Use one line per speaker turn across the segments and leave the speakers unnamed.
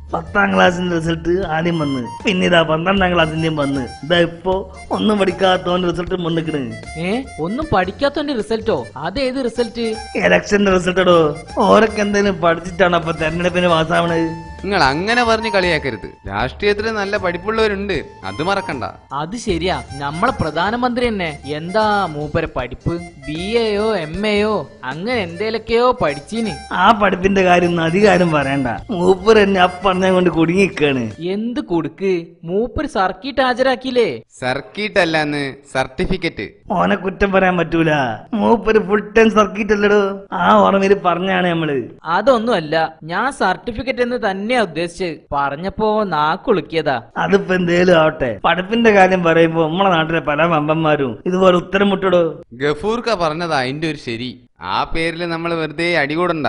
പത്താം ക്ലാസ്സിന്റെ റിസൾട്ട് ആദ്യം വന്ന് പിന്നെ ഇതാ പന്ത്രണ്ടാം ക്ലാസ്സിന്റെയും വന്ന് ഇതാ ഇപ്പൊ ഒന്നും പഠിക്കാത്തവന്റെ റിസൾട്ട് വന്നിക്കണ്
ഏ ഒന്നും പഠിക്കാത്തവന്റെ റിസൾട്ടോ അതേത് റിസൾട്ട്
ഇലക്ഷന്റെ റിസൾട്ട് ഇടോ ഓരൊക്കെ എന്തെങ്കിലും പഠിച്ചിട്ടാണ് അപ്പൊ തെരഞ്ഞെടുപ്പിന് പാസ്സാവണത്
നിങ്ങൾ അങ്ങനെ പറഞ്ഞ് കളിയാക്കരുത് രാഷ്ട്രീയത്തിൽ നല്ല പഠിപ്പുള്ളവരുണ്ട് അത് മറക്കണ്ട
അത് ശരിയാ നമ്മളെ പ്രധാനമന്ത്രി തന്നെ എന്താ മൂപ്പരെ പഠിപ്പ് ബി എയോ എം എയോ അങ്ങനെ എന്തേലൊക്കെയോ പഠിച്ചീന്
ആ പഠിപ്പിന്റെ കാര്യം ഒന്നും അധികാരം പറയണ്ട മൂപ്പർ എന്നെ അപ്പറഞ്ഞ കൊണ്ട് കുടുങ്ങിക്കാണ്
എന്ത് കൊടുക്ക് മൂപ്പര് സർക്കിട്ട് ഹാജരാക്കിയില്ലേ
സർക്കിട്ട് അല്ലാന്ന് സർട്ടിഫിക്കറ്റ്
ഓനെ കുറ്റം പറയാൻ പറ്റൂല മൂപ്പര് ഫുൾ ടൈം സർക്കിറ്റ് അല്ലടോ ആ ഓർമ്മയിൽ പറഞ്ഞാണ് നമ്മള്
അതൊന്നുമല്ല ഞാൻ സർട്ടിഫിക്കറ്റ് എന്ന് തന്നെയാ ഉദ്ദേശിച്ചത് പറഞ്ഞപ്പോ നാക്കുളുക്കിയതാ
അതിപ്പോ എന്തേലും ആവട്ടെ പഠിപ്പിന്റെ കാര്യം പറയുമ്പോ നമ്മളെ നാട്ടിലെ പല വമ്പന്മാരും ഇതുപോലെ ഉത്തരം മുട്ടടോ
ഗഫൂർക്ക പറഞ്ഞതാ അതിന്റെ ഒരു ശരി ആ പേരിൽ നമ്മൾ വെറുതെ അടികൂടണ്ട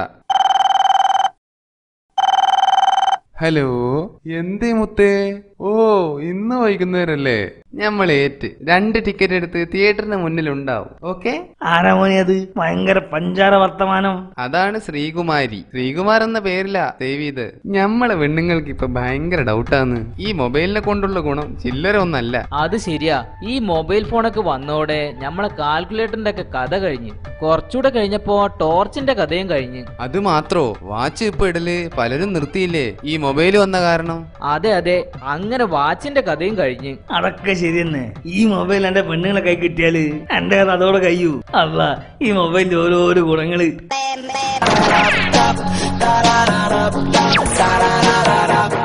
ഹലോ എന്തേ മുത്തേ ഓ ഇന്ന് വൈകുന്നേരല്ലേ ഞമ്മൾ ഏറ്റ് രണ്ട് ടിക്കറ്റ് എടുത്ത് തിയേറ്ററിന് മുന്നിൽ ഉണ്ടാവും ഓക്കെ
ആരാ മോനെ അത് ഭയങ്കര പഞ്ചാര വർത്തമാനം
അതാണ് ശ്രീകുമാരി ശ്രീകുമാർ എന്ന പേരിലാ സേവ് ചെയ്ത് ഞമ്മളെ പെണ്ണുങ്ങൾക്ക് ഇപ്പൊ ഭയങ്കര ഡൗട്ടാന്ന് ഈ മൊബൈലിനെ കൊണ്ടുള്ള ഗുണം ചില്ലറ ഒന്നല്ല
അത് ശരിയാ ഈ മൊബൈൽ ഫോണൊക്കെ വന്നോടെ നമ്മളെ കാൽക്കുലേറ്ററിന്റെ ഒക്കെ കഥ കഴിഞ്ഞ് കുറച്ചുകൂടെ കഴിഞ്ഞപ്പോ ടോർച്ചിന്റെ കഥയും കഴിഞ്ഞ്
അത് മാത്രോ വാച്ച് ഇപ്പൊ ഇടല് പലരും നിർത്തിയില്ലേ ഈ മൊബൈൽ വന്ന കാരണം
അതെ അതെ അങ്ങനെ വാച്ചിന്റെ കഥയും കഴിഞ്ഞ്
അതൊക്കെ ശരി തന്നെ ഈ മൊബൈൽ എന്റെ പെണ്ണുങ്ങളെ കൈ കിട്ടിയാല് എന്റെ കഥ അതോടെ കഴിയൂ അല്ല ഈ മൊബൈലിന്റെ ഓരോരോ ഗുണങ്ങള്
da da da da da